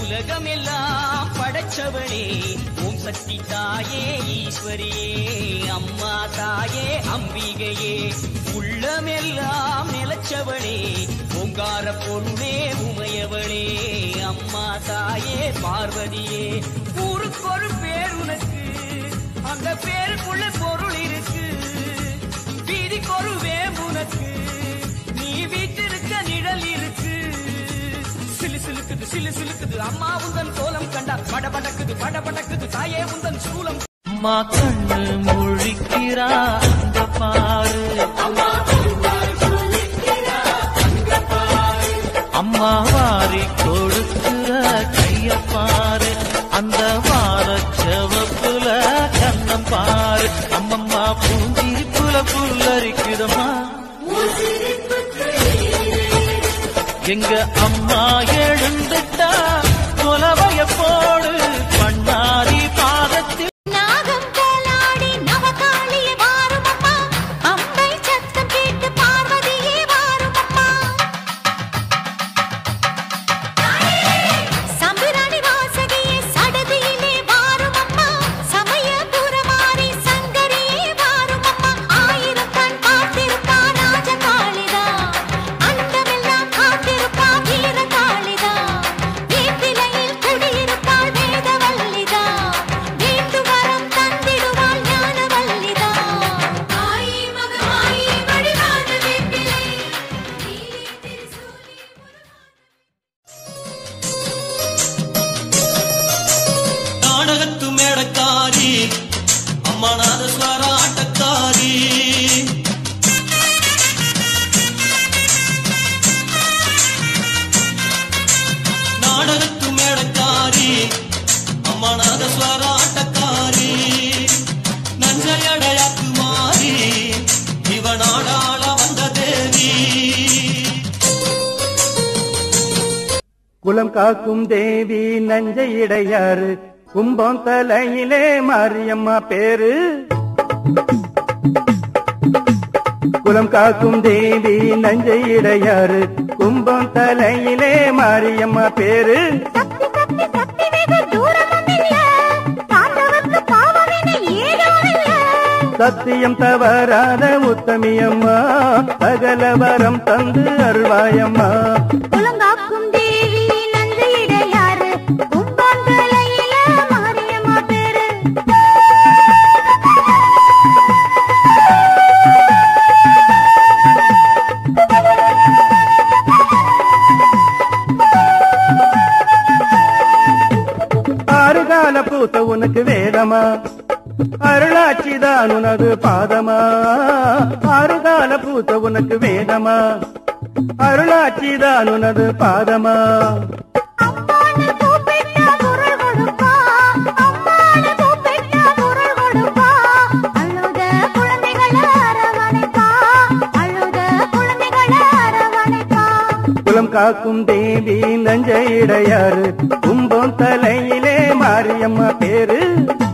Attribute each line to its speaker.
Speaker 1: உலகமெல்லாம் படைச்சவளே ஓம் சக்தி தாயே ஈஸ்வரியே அம்மா தாயே அம்பிகையே உள்ளமெல்லாம் நிலச்சவளே ஓங்கார பொருளே உமையவளே அம்மா தாயே பார்வதியே ஊருக்கொரு பேர் உனக்கு அந்த பேருக்குள்ள பொருள் இருக்கு வீதிக்கு ஒரு வேம்புனக்கு நீ வீட்டிருக்க நிழல் இருக்கு சிலு சிலுக்குது சிலு சிலுக்குது அம்மா உந்தன் கோலம் கண்டா படபடக்குது படபடக்குது தாயே உந்தன் சூலம்
Speaker 2: அம்மா கண்ணு முழிக்கிறா அங்க பாரு அம்மா வாரி கொடுக்கிற கைய பாரு அந்த வார செவப்புல கண்ணம் பாரு அம்மம்மா பூஞ்சிரிப்புல புல்லரிக்குதம்மா எங்க அம்மா எழுந்துட்டா கொலவைய போடு பண்ணாரி பாதத்தில்
Speaker 3: நாகம் போலாடி நவகாளியே வாருமம்மா அம்பை சத்தம் கேட்டு பார்வதியே வாருமம்மா சம்பிராணி வாசகியே சடதியிலே வாருமம்மா சமயபுரமாரி சங்கரியே வாருமம்மா ஆயிரம் கண் பார்த்திருப்பா ராஜகாளிதா அண்டமெல்லாம் காத்திருப்பா வீரகாளிதா வேப்பிலையில் குடியிருப்பாள் வேதவல்லிதா வேண்டு வரம் தந்திடுவாள் ஞானவல்லிதா ஆயி மகமாயி வழிவான வேப்பிலை நீலி திருசூலி
Speaker 4: நாடகத்து மேடக்காரி அம்மா நாதஸ்வர ஆட்டக்காரி நாடகத்து மேடக்காரி அம்மா நாதஸ்வர ஆட்டக்காரி நஞ்சையடையாக்கு மாறி இவனாடாள வந்த தேவி
Speaker 5: குலம் காக்கும் தேவி நஞ்சை இடையாறு கும்பம் தலையிலே மாரியம்மா பேரு குலம் காக்கும் தேவி நஞ்சை இடையாறு கும்பம் தலையிலே மாரியம்மா பேரு
Speaker 3: சக்தி சக்தி சக்தி வெகு தூரமும் இல்ல தாண்டவத்து பாவம் என ஏதும் இல்ல
Speaker 5: சத்தியம் தவறாத உத்தமியம்மா சகல வரம் தந்து அருள்வாயம்மா
Speaker 3: குலங்காக்கும் தேவி நந்தையிடையாறு கும்பாந்தலையில மாரியம்மா பேரு
Speaker 5: ஆறு கால பூத்த உனக்கு வேதமா அருளாட்சிதான் உனது பாதமா ஆறு கால பூத்த உனக்கு வேதமா அருளாட்சிதான் உனது பாதமா
Speaker 3: அம்மானு கூப்பிட்டா குரல் கொடுப்பா அம்மானு கூப்பிட்டா குரல் கொடுப்பா அழுத குழந்தைகளை அரவணைப்பா அழுத குழந்தைகளை அரவணைப்பா
Speaker 5: குலம் காக்கும் தேவி நஞ்சை இடையாறு கும்பம் தலையிலே மாரியம்மா பேரு